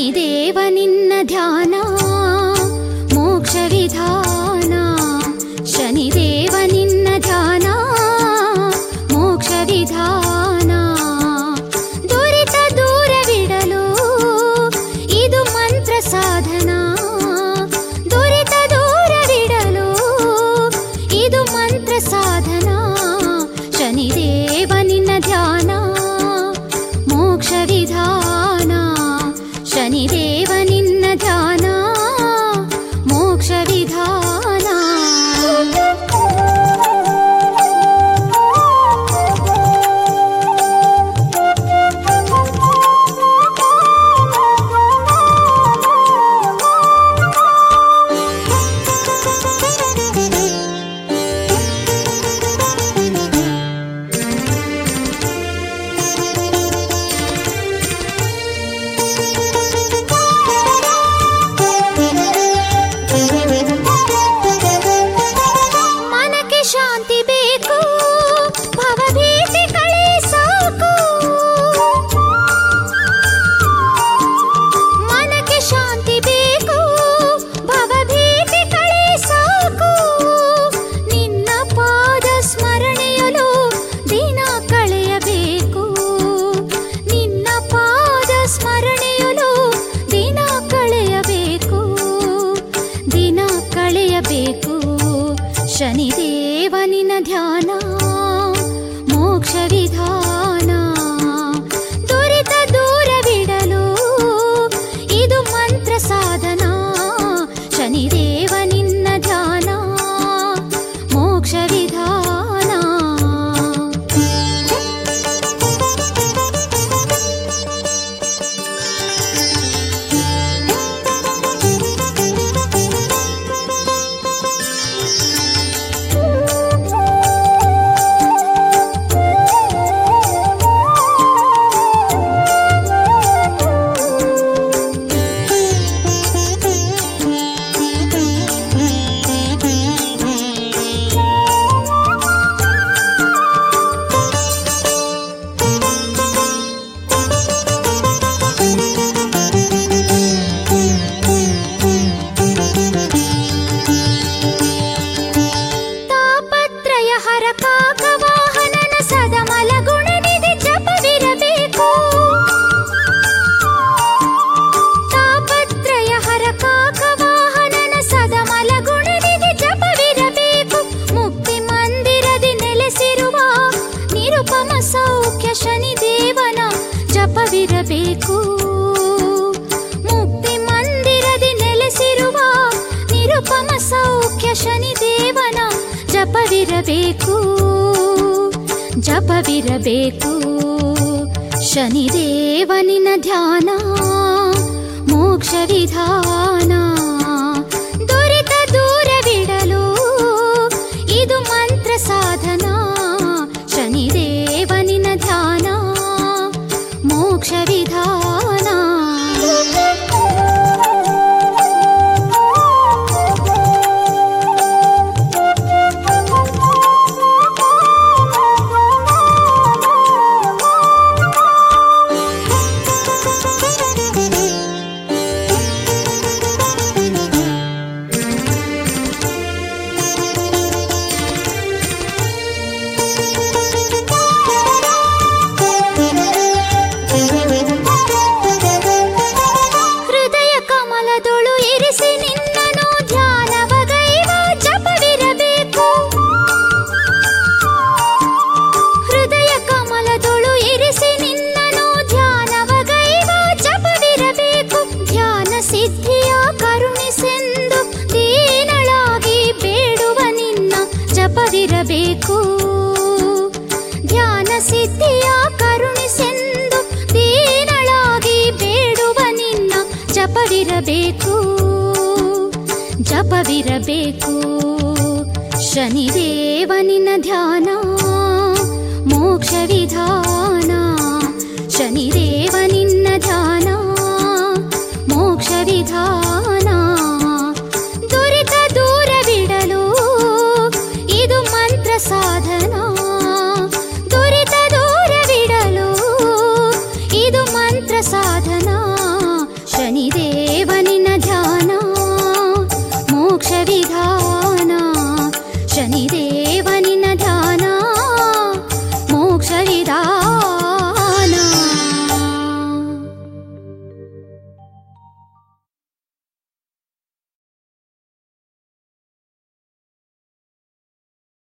ಶನಿದೇವ ನಿನ್ನ ಧ್ಯಾನ ಮೋಕ್ಷ ವಿಧಾನ ಶನಿದೇವ ನಿನ್ನ ಧ್ಯಾನ ಮೋಕ್ಷ ವಿಧಾನ ದುರಿತ ದೂರವಿಡಲು ಇದು ಮಂತ್ರ ಸಾಧನ ದುರಿತ ದೂರವಿಡಲು ಇದು ಮಂತ್ರ ಸಾಧನ ಶನಿದೇವ ನಿನ್ನ ಧ್ಯಾನ ಮೋಕ್ಷ ವಿಧಾನ ಶನಿದೇವ ನಿನ್ನ ಧ್ಯಾನ ಮೋಕ್ಷ ವಿಧಾನ ಮನಕ್ಕೆ ಶಾಂತಿ ಬೇಕು ಭವಭೀತಿ ಕಳೆ ಸಾಕು ಮನಕ್ಕೆ ಶಾಂತಿ ಬೇಕು ಭವಭೀತಿ ಕಳೆ ಸಾಕು ನಿನ್ನ ಪಾದ ಸ್ಮರಣೆಯಲು ದಿನ ಕಳೆಯಬೇಕು ನಿನ್ನ ಪಾದ ಸ್ಮರಣೆಯಲು ದಿನ ಕಳೆಯಬೇಕು ದಿನ ಕಳೆಯಬೇಕು ಶನಿದೇವನಿನ ಧ್ಯಾನ ಮೋಕ್ಷ ವಿಧಾನ ದುರಿತ ದೂರವಿಡಲು ಇದು ಮಂತ್ರ ಸಾಧನ ಶನಿದೇವ ನಿನ್ನ ಧ್ಯಾನ ಮೋಕ್ಷ ವಿಧಾನ ತಾಪತ್ರಯ ಹರ ಕಾಕ ವಾಹನನ ಸದಮಲ ಗುಣನಿಧಿ ಜಪವಿರಬೇಕು ತಾಪತ್ರಯ ಹರ ಕಾಕ ವಾಹನನ ಸದಮಲ ಗುಣನಿಧಿ ಜಪವಿರಬೇಕು ಮುಕ್ತಿ ಮಂದಿರದಿ ನೆಲೆಸಿರುವ ನಿರುಪಮ ಸೌಖ್ಯ ಶನಿದೇವನ ಜಪವಿರಬೇಕು ಮುಕ್ತಿ ಮಂದಿರದಿ ನೆಲೆಸಿರುವ ನಿರುಪಮ ಸೌಖ್ಯ ಶನಿದೇವನ ಜಪವಿರಬೇಕು ಜಪವಿರಬೇಕು ಶನಿದೇವನಿನ ಧ್ಯಾನ ಮೋಕ್ಷ ವಿಧಾನ ದುರಿತ ದೂರವಿಡಲು ಇದು ಮಂತ್ರ ಸಾಧನ ಶನಿದೇವನಿನ ಧ್ಯಾನ ಮೋಕ್ಷ ವಿಧಾನ ಹೃದಯ ಕಮಲದೊಳು ಇರಿಸಿ ನಿನ್ನನು ಧ್ಯಾನವಗೈವ ಜಪವಿರಬೇಕು ಹೃದಯ ಕಮಲದೊಳು ಇರಿಸಿ ನಿನ್ನನು ಧ್ಯಾನವಗೈವ ಜಪವಿರಬೇಕು ಧ್ಯಾನ ಸಿದ್ಧಿಯ ಕರುಣಿಸೆಂದು ದೀನಳಾಗಿ ಬೇಡುವ ನಿನ್ನ ಜಪವಿರಬೇಕು ಧ್ಯಾನ ಸಿದ್ಧಿಯ ಕರುಣಿಸೆಂದು ದೀನಳಾಗಿ ಬೇಡುವ ನಿನ್ನ ಜಪವಿರಬೇಕು ಜಪವಿರಬೇಕು ಶನಿದೇವನಿನ ಧ್ಯಾನ ಮೋಕ್ಷ ವಿಧಾನ ಶನಿದೇವನಿನ್ನ ಧ್ಯಾನ ಮೋಕ್ಷ ವಿಧಾನ